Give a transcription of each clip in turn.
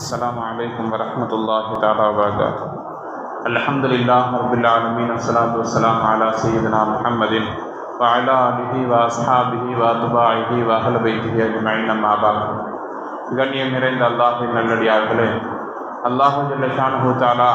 السلام عليكم ورحمة الله تعالى وبركاته الحمد لله رب العالمين والصلاة والسلام على سيدنا محمد وعلى آله وأصحابه وأتباعه وأهل بيته أجمعين أما بعد கண்ணியம் நிறைந்த அல்லாஹின் நல்லடியார்களே அல்லாஹு ஜல்லஷானு தாலா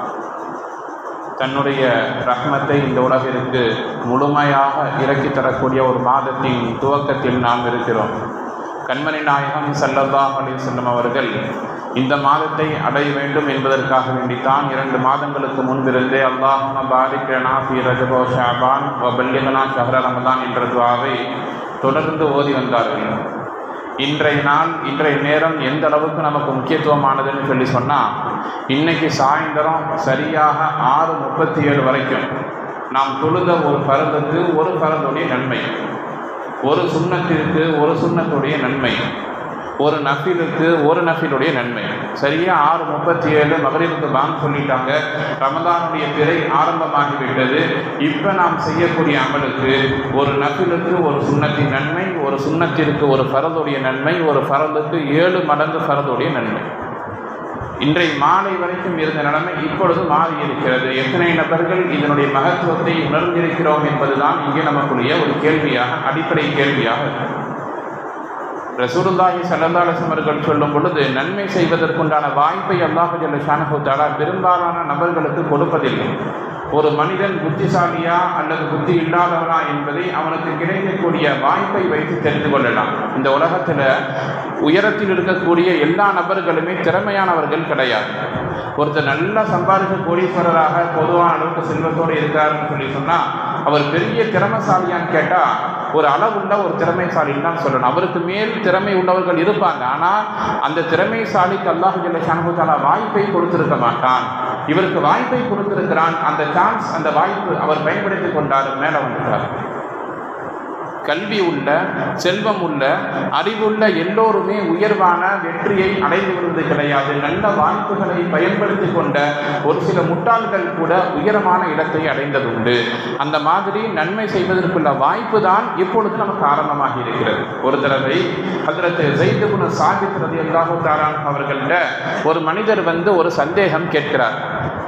தன்னுடைய ரஹ்மத்தை இந்த உலகிற்கு முழுமையாக இறக்கி தரக்கூடிய ஒரு மாதத்தின் துவக்கத்தில் நாம் இருக்கிறோம் கண்மணி நாயகம் சல்லல்லாஹ் அலிவசல்லம் அவர்கள் இந்த மாதத்தை அடைய வேண்டும் என்பதற்காக வேண்டித்தான் இரண்டு மாதங்களுக்கு முன்பிருந்தே அல்லாஹ் பாரிக் ஃபி ரஜபோ ஷாபான் வபல்யகனா ஷஹர ரமதான் என்ற துவாவை தொடர்ந்து ஓதி வந்தார்கள் இன்றைய நாள் இன்றைய நேரம் எந்த அளவுக்கு நமக்கு முக்கியத்துவமானதுன்னு சொல்லி சொன்னால் இன்னைக்கு சாயந்தரம் சரியாக ஆறு முப்பத்தி ஏழு வரைக்கும் நாம் தொழுத ஒரு பருந்துக்கு ஒரு பருந்துடைய நன்மை ஒரு சுண்ணத்திற்கு ஒரு சுண்ணத்துடைய நன்மை ஒரு நஃபிலுக்கு ஒரு நஃபிலுடைய நன்மை சரியாக ஆறு முப்பத்தி ஏழு மகரிபுக்கு பாங் சொல்லிட்டாங்க ரமதானுடைய பிறை ஆரம்பமாகிவிட்டது இப்போ நாம் செய்யக்கூடிய அமலுக்கு ஒரு நஃபிலுக்கு ஒரு சுண்ணத்தின் நன்மை ஒரு சுண்ணத்திற்கு ஒரு ஃபரதுடைய நன்மை ஒரு ஃபரதுக்கு ஏழு மடங்கு ஃபரதுடைய நன்மை இன்றைய மாலை வரைக்கும் இருந்த நிலைமை இப்பொழுது மாறி இருக்கிறது எத்தனை நபர்கள் இதனுடைய மகத்துவத்தை உணர்ந்திருக்கிறோம் என்பதுதான் இங்கே நமக்குரிய ஒரு கேள்வியாக அடிப்படை கேள்வியாக இருக்கு ரசூலுல்லாஹி சல்லல்லாஹம் அவர்கள் சொல்லும் பொழுது நன்மை செய்வதற்குண்டான வாய்ப்பை அல்லாஹு ஜல்ல ஷானஹு தாலா பெரும்பாலான நபர்களுக்கு கொடுப்பதில்லை ஒரு மனிதன் புத்திசாலியா அல்லது புத்தி இல்லாதவனா என்பதை அவனுக்கு கிடைக்கக்கூடிய வாய்ப்பை வைத்து தெரிந்து கொள்ளலாம் இந்த உலகத்தில் உயரத்தில் இருக்கக்கூடிய எல்லா நபர்களுமே திறமையானவர்கள் கிடையாது ஒருத்தர் நல்லா சம்பாதிக்க கோடீஸ்வரராக பொதுவான அளவுக்கு செல்வத்தோடு இருக்காருன்னு சொல்லி சொன்னால் அவர் பெரிய திறமைசாலியான்னு கேட்டால் ஒரு அளவுள்ள ஒரு திறமைசாலின்னு தான் சொல்லணும் அவருக்கு மேல் திறமை உள்ளவர்கள் இருப்பாங்க ஆனால் அந்த திறமைசாலிக்கு அல்லாஹு ஜல்ல ஷானகுத்தாலா வாய்ப்பை கொடுத்திருக்க மாட்டான் இவருக்கு வாய்ப்பை கொடுத்திருக்கிறான் அந்த சான்ஸ் அந்த வாய்ப்பு அவர் பயன்படுத்தி கொண்டார் மேலே வந்துட்டார் கல்வி உள்ள செல்வம் உள்ள அறிவுள்ள எல்லோருமே உயர்வான வெற்றியை அடைந்து வருவது கிடையாது நல்ல வாய்ப்புகளை பயன்படுத்தி கொண்ட ஒரு சில முட்டாள்கள் கூட உயரமான இடத்தை அடைந்தது உண்டு அந்த மாதிரி நன்மை செய்வதற்குள்ள வாய்ப்பு தான் இப்பொழுது நமக்கு ஆரம்பமாகி இருக்கிறது ஒரு தடவை அதற்கு ஜெய்துகுண சாபித்ரதி அல்லாஹு தாரான் அவர்கள்ட்ட ஒரு மனிதர் வந்து ஒரு சந்தேகம் கேட்கிறார்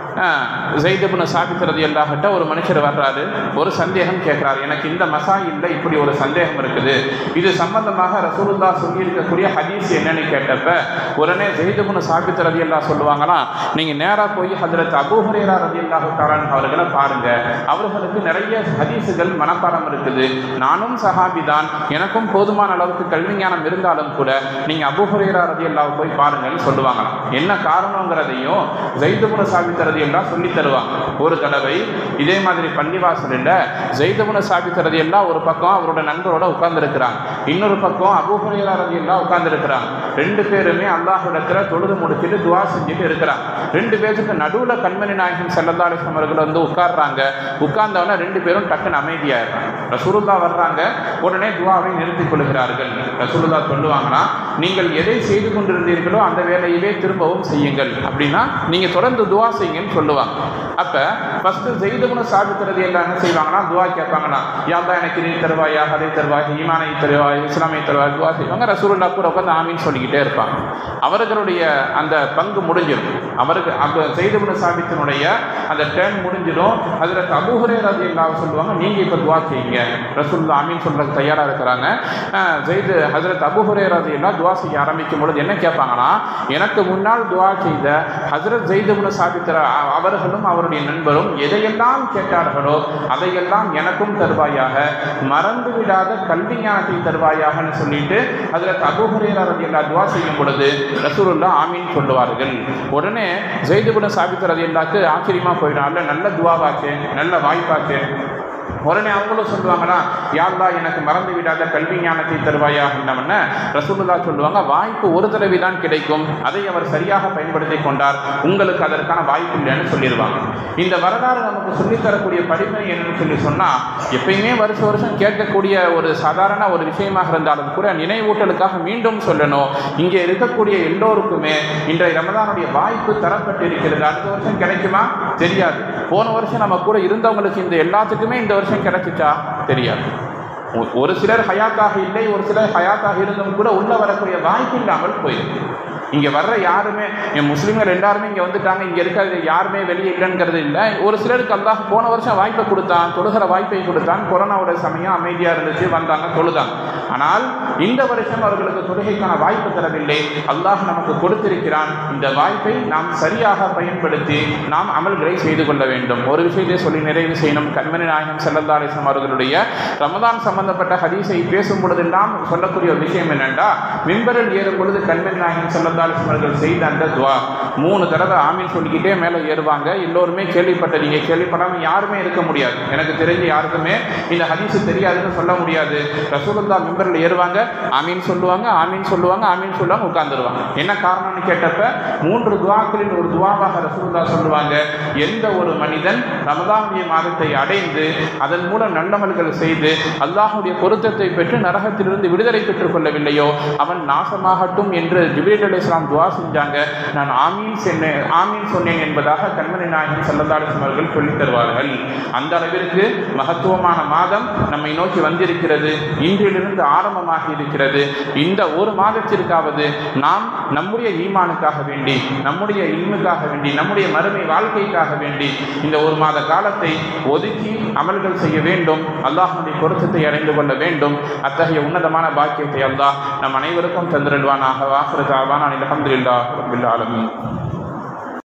ஜெய்தபுன சாபித்திரது எல்லாகிட்ட ஒரு மனுஷர் வர்றாரு ஒரு சந்தேகம் கேட்குறாரு எனக்கு இந்த மசாயில் இப்படி ஒரு சந்தேகம் இருக்குது இது சம்பந்தமாக ரசூலுல்லா சொல்லியிருக்கக்கூடிய ஹதீஸ் என்னன்னு கேட்டப்ப உடனே ஜெய்தபுன சாபித்திரது எல்லாம் சொல்லுவாங்கன்னா நீங்கள் நேராக போய் ஹதரத் அபூஹரேரா ரதி அல்லாஹு தாரான் அவர்களை பாருங்க அவர்களுக்கு நிறைய ஹதீஸுகள் மனப்பாடம் இருக்குது நானும் சஹாபி தான் எனக்கும் போதுமான அளவுக்கு கல்வி ஞானம் இருந்தாலும் கூட நீங்கள் அபூஹரேரா ரதி அல்லாஹ் போய் பாருங்கன்னு சொல்லுவாங்களாம் என்ன காரணங்கிறதையும் ஜெய்தபுன சாபித்திரது எல்லாம் சொல்லி தருவாங்க ஒரு தடவை இதே மாதிரி பள்ளிவாசலில் ஜெய்தபுன சாபித்தரது எல்லாம் ஒரு பக்கம் அவரோட நண்பரோட உட்கார்ந்துருக்கிறாங்க இன்னொரு பக்கம் அபூஹரேரா ரதி எல்லாம் உட்கார்ந்துருக்கிறாங்க ரெண்டு பேருமே அல்லாஹிடத்துல தொழுது முடிச்சுட்டு துவா செஞ்சுட்டு இருக்கிறாங்க ரெண்டு பேருக்கு நடுவில் கண்மணி நாயகம் செல்லதாலேசம் அவர்கள் வந்து உட்கார்றாங்க உட்கார்ந்தவன ரெண்டு பேரும் டக்குன்னு அமைதியாயிடுறாங்க ரசூலுல்லா வர்றாங்க உடனே துவாவை நிறுத்திக் கொள்கிறார்கள் ரசூலுல்லா சொல்லுவாங்கன்னா நீங்கள் எதை செய்து கொண்டிருந்தீர்களோ அந்த வேலையிலே திரும்பவும் செய்யுங்கள் அப்படின்னா நீங்கள் தொடர்ந்து துவா செய்யுங்கன்னு சொல்லுவாங்க அப்போ ஃபஸ்ட்டு ஜெய்தகுண சாபித்திரது எல்லாம் என்ன செய்வாங்கன்னா துவா கேட்பாங்கன்னா யாப்பா எனக்கு நீ தருவாயா அதை தருவாய் ஈமானை தருவாய் இஸ்லாமை தருவாய் துவா செய்வாங்க ரசூலுல்லா கூட உட்காந்து ஆமின்னு சொல்லிக்கிட்டே இருப்பாங்க அவர்களுடைய அந்த பங்கு முடிஞ்சிடும் அவருக்கு அந்த ஜெய்தகுண சாபித்தினுடைய அந்த டேர்ன் முடிஞ்சிடும் அதில் அபூஹரே ரதி எல்லாம் சொல்லுவாங்க நீங்கள் இப்போ துவா செய்யுங்க ரசூல்லா ஆமீன் சொல்கிறதுக்கு தயாராக இருக்கிறாங்க ஜெய்து ஹசரத் அபுஹரே ரதி எல்லாம் துவா செய்ய ஆரம்பிக்கும் பொழுது என்ன கேட்பாங்கன்னா எனக்கு முன்னால் துவா செய்த ஹசரத் ஜெய்தகுண சாபித்திர அவர்களும் அவருடைய நண்பரும் எதையெல்லாம் கேட்டார்களோ அதையெல்லாம் எனக்கும் தருவாயாக மறந்து விடாத கல்வி ஞானத்தை தருவாயாகன்னு சொல்லிட்டு அதில் அபுஹரேரதி எல்லா துவா செய்யும் பொழுது ரசூலுல்லா ஆமீன் சொல்லுவார்கள் உடனே ஜெய்துகுண சாபித்தரது எல்லாக்கு ஆச்சரியமாக போயிடும் நல்ல துவாவாச்சு நல்ல வாய்ப்பாச்சு உடனே அவங்களும் சொல்லுவாங்கன்னா யாருலா எனக்கு மறந்து விடாத கல்வி ஞானத்தை தருவாயா என்னவன ரசூலுல்லா சொல்லுவாங்க வாய்ப்பு ஒரு தடவை தான் கிடைக்கும் அதை அவர் சரியாக பயன்படுத்தி கொண்டார் உங்களுக்கு அதற்கான வாய்ப்பு இல்லைன்னு சொல்லிடுவாங்க இந்த வரலாறு நமக்கு சொல்லித்தரக்கூடிய படிப்பினை என்னன்னு சொல்லி சொன்னால் எப்பயுமே வருஷ வருஷம் கேட்கக்கூடிய ஒரு சாதாரண ஒரு விஷயமாக இருந்தாலும் கூட நினைவூட்டலுக்காக மீண்டும் சொல்லணும் இங்கே இருக்கக்கூடிய எல்லோருக்குமே இன்றைய ரமதானுடைய வாய்ப்பு தரப்பட்டிருக்கிறது அடுத்த வருஷம் கிடைக்குமா தெரியாது போன வருஷம் நம்ம கூட இருந்தவங்களுக்கு இந்த எல்லாத்துக்குமே இந்த வருஷம் கிடைச்சிச்சா தெரியாது ஒ- ஒரு சிலர் ஹயாத்தாக இல்லை ஒரு சிலர் ஹயாத்தாக இருந்தும் கூட உள்ள வரக்கூடிய வாய்ப்பு இல்லாமல் போயிருக்கு இங்கே வர்ற யாருமே என் முஸ்லீம்கள் எல்லாருமே இங்கே வந்துட்டாங்க இங்கே இருக்கிறது யாருமே வெளியே இல்லைங்கிறது இல்லை ஒரு சிலருக்கு அல்லாஹ் போன வருஷம் வாய்ப்பை கொடுத்தான் தொழுகிற வாய்ப்பை கொடுத்தான் கொரோனாவோட சமயம் அமைதியாக இருந்துச்சு வந்தாங்க தொழுதாங்க ஆனால் இந்த வருஷம் அவர்களுக்கு தொழுகைக்கான வாய்ப்பு தரவில்லை அல்லாஹ் நமக்கு கொடுத்திருக்கிறான் இந்த வாய்ப்பை நாம் சரியாக பயன்படுத்தி நாம் அமல்களை செய்து கொள்ள வேண்டும் ஒரு விஷயத்தை சொல்லி நிறைவு செய்யணும் கண்மணி நாயகம் செல்லல்லா அலிஸ்லாம் அவர்களுடைய ரமதான் சம்பந்தப்பட்ட ஹதீஸை பேசும் பொழுதெல்லாம் சொல்லக்கூடிய ஒரு விஷயம் என்னென்றா மிம்பரில் ஏறும் பொழுது கண்மணி நாயகம் செல்லல்லா அலிஸ்லாம் அவர்கள் செய்த அந்த துவா மூணு தடவை ஆமீன் சொல்லிக்கிட்டே மேலே ஏறுவாங்க எல்லோருமே கேள்விப்பட்ட நீங்கள் கேள்விப்படாமல் யாருமே இருக்க முடியாது எனக்கு தெரிஞ்சு யாருக்குமே இந்த ஹதீஸ் தெரியாதுன்னு சொல்ல முடியாது ரசூலுல்லா மிம்பரில் ஏறுவாங்க ஆமீன் சொல்லுவாங்க ஆமீன் சொல்லுவாங்க ஆமீன் சொல்லுவாங்க உட்கார்ந்துருவாங்க என்ன காரணம்னு கேட்டப்ப மூன்று துவாக்களின் ஒரு துவாவாக ரசூலுல்லா சொல்லுவாங்க எந்த ஒரு மனிதன் ரமதானிய மாதத்தை அடைந்து அதன் மூலம் நல்லமல்கள் செய்து அல்லாஹ்வுடைய பொருத்தத்தை பெற்று நரகத்திலிருந்து விடுதலை பெற்றுக் கொள்ளவில்லையோ அவன் நாசமாகட்டும் என்று ஜிபிரில் அலைஹிஸ்ஸலாம் துவா செஞ்சாங்க நான் ஆமீன் சொன்னேன் ஆமீன் சொன்னேன் என்பதாக கண்மணி நாயகன் சல்லதாலிசம் அவர்கள் சொல்லித் தருவார்கள் அந்த அளவிற்கு மகத்துவமான மாதம் நம்மை நோக்கி வந்திருக்கிறது இன்றிலிருந்து ஆரம்பமாகி இருக்கிறது இந்த ஒரு மாதத்திற்காவது நாம் நம்முடைய ஈமானுக்காக வேண்டி நம்முடைய இல்முக்காக வேண்டி நம்முடைய மறுமை வாழ்க்கைக்காக வேண்டி இந்த ஒரு மாத காலத்தை ஒதுக்கி அமல்கள் செய்ய வேண்டும் அல்லாஹ்வுடைய பொருத்தத்தை அடைந்து கொள்ள வேண்டும் அத்தகைய உன்னதமான பாக்கியத்தை அல்லாஹ் நம் அனைவருக்கும் தந்திருவானாக வாசரதாவான் அலமதுல்லா ரபில் ஆலமீன்